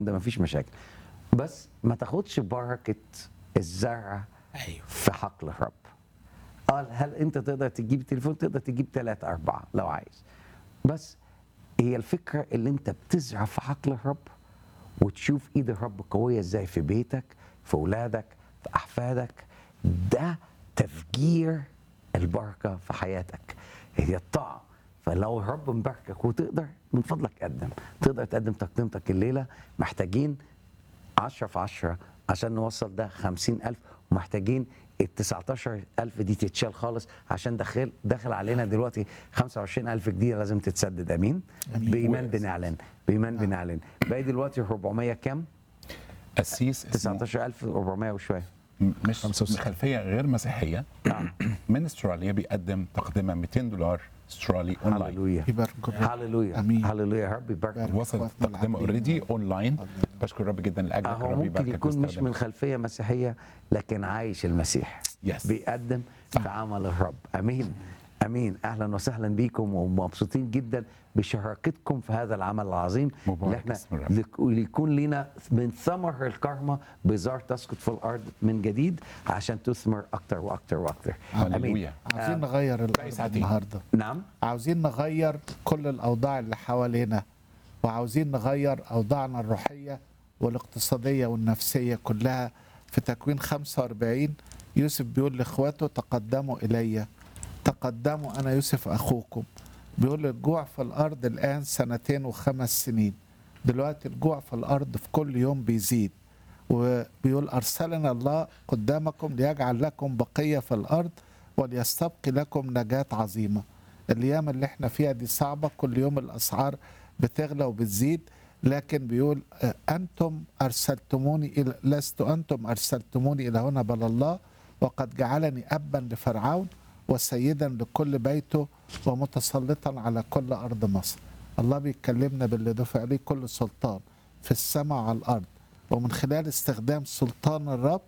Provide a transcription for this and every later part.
ده مفيش مشاكل بس ما تاخدش بركه الزرع ايوه في حقل الرب قال هل انت تقدر تجيب تليفون تقدر تجيب ثلاثة أربعة لو عايز بس هي الفكرة اللي انت بتزرع في حقل الرب وتشوف ايد الرب قوية ازاي في بيتك في اولادك في احفادك ده تفجير البركة في حياتك هي الطاعة فلو الرب مباركك وتقدر من فضلك قدم تقدر تقدم تقديمتك الليلة محتاجين 10 في 10 عشان نوصل ده 50000 ومحتاجين ال 19000 دي تتشال خالص عشان داخل داخل علينا دلوقتي 25000 جديده لازم تتسدد امين, أمين. بايمان بنعلن بايمان بنعلن باقي دلوقتي 400 كام قسيس اسمه 19400 وشويه مش من خلفيه غير مسيحيه من استراليا بيقدم تقدمه 200 دولار استرالي اونلاين هللويا يبارك الرب هللويا أمين. هللويا يا رب يبارك بارك. وصلت إخواتنا التقدمه العابدين. اوريدي اونلاين بشكر الرب جدا لاجلك هو الرب ممكن يباركك يكون مش ويستخدمك. من خلفيه مسيحيه لكن عايش المسيح Yes. بيقدم في عمل الرب امين امين اهلا وسهلا بيكم ومبسوطين جدا بشراكتكم في هذا العمل العظيم مبارك اللي احنا اسم الرب. لك- ليكون لنا من ثمر الكرمه بزار تسقط في الارض من جديد عشان تثمر اكتر واكتر واكتر هللويا عاوزين نغير باقي الارض ساعتين. النهارده نعم عاوزين نغير كل الاوضاع اللي حوالينا وعاوزين نغير اوضاعنا الروحيه والاقتصاديه والنفسيه كلها في تكوين 45 يوسف بيقول لاخواته تقدموا الي تقدموا انا يوسف اخوكم بيقول الجوع في الارض الان سنتين وخمس سنين دلوقتي الجوع في الارض في كل يوم بيزيد وبيقول ارسلنا الله قدامكم ليجعل لكم بقيه في الارض وليستبقي لكم نجاه عظيمه الايام اللي احنا فيها دي صعبه كل يوم الاسعار بتغلى وبتزيد لكن بيقول آه، انتم ارسلتموني الى لست انتم ارسلتموني الى هنا بل الله وقد جعلني ابا لفرعون وسيدا لكل بيته ومتسلطا على كل ارض مصر الله بيكلمنا باللي دفع عليه كل سلطان في السماء وعلى الارض ومن خلال استخدام سلطان الرب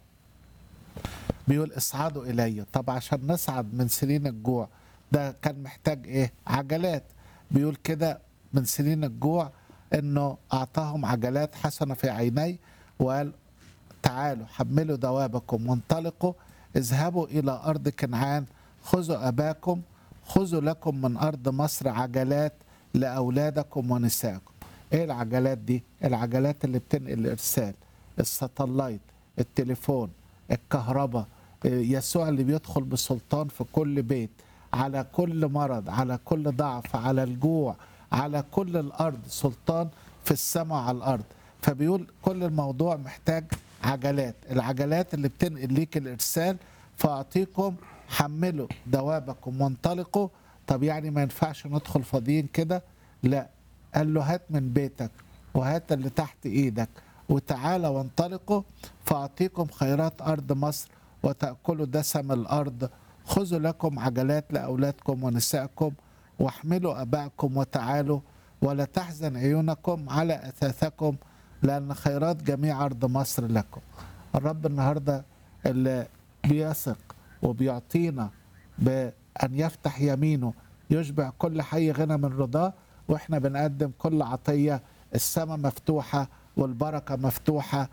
بيقول اصعدوا الي طب عشان نصعد من سنين الجوع ده كان محتاج ايه عجلات بيقول كده من سنين الجوع انه اعطاهم عجلات حسنه في عيني وقال تعالوا حملوا دوابكم وانطلقوا اذهبوا الى ارض كنعان خذوا اباكم خذوا لكم من ارض مصر عجلات لاولادكم ونسائكم ايه العجلات دي العجلات اللي بتنقل الارسال الساتلايت التليفون الكهرباء إيه، يسوع اللي بيدخل بسلطان في كل بيت على كل مرض على كل ضعف على الجوع على كل الارض سلطان في السماء على الارض فبيقول كل الموضوع محتاج عجلات العجلات اللي بتنقل ليك الارسال فاعطيكم حملوا دوابكم وانطلقوا طب يعني ما ينفعش ندخل فاضيين كده لا قال له هات من بيتك وهات اللي تحت ايدك وتعالى وانطلقوا فاعطيكم خيرات ارض مصر وتاكلوا دسم الارض خذوا لكم عجلات لاولادكم ونسائكم واحملوا ابائكم وتعالوا ولا تحزن عيونكم على اثاثكم لان خيرات جميع ارض مصر لكم الرب النهارده اللي بيثق وبيعطينا بان يفتح يمينه يشبع كل حي غنى من رضاه واحنا بنقدم كل عطيه السماء مفتوحه والبركه مفتوحه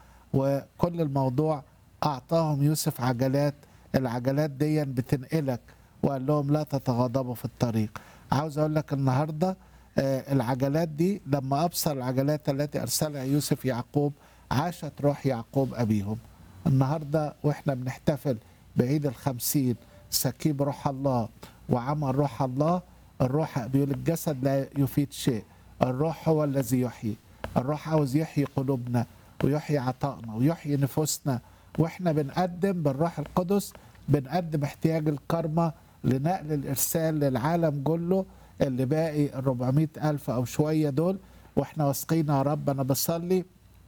وكل الموضوع اعطاهم يوسف عجلات العجلات دي بتنقلك وقال لهم لا تتغاضبوا في الطريق عاوز اقول لك النهارده آه، العجلات دي لما ابصر العجلات التي ارسلها يوسف يعقوب عاشت روح يعقوب ابيهم النهارده واحنا بنحتفل بعيد الخمسين سكيب روح الله وعمل روح الله الروح بيقول الجسد لا يفيد شيء الروح هو الذي يحيي الروح عاوز يحيي قلوبنا ويحيي عطائنا ويحيي نفوسنا واحنا بنقدم بالروح القدس بنقدم احتياج الكرمة لنقل الإرسال للعالم كله اللي باقي 400 ألف أو شوية دول واحنا واثقين يا رب أنا بصلي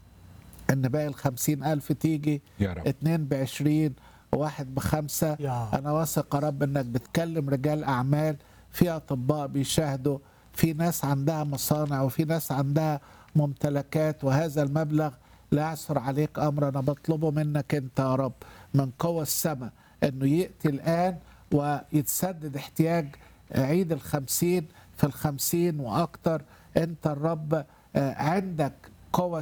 ان باقي الخمسين ألف تيجي يا رب. اتنين بعشرين واحد بخمسة يا. أنا واثق يا رب إنك بتكلم رجال أعمال في أطباء بيشاهدوا في ناس عندها مصانع وفي ناس عندها ممتلكات وهذا المبلغ لا يعثر عليك أمر أنا بطلبه منك أنت يا رب من قوى السماء إنه يأتي الآن ويتسدد احتياج عيد الخمسين في الخمسين وأكتر أنت الرب آه، عندك قوة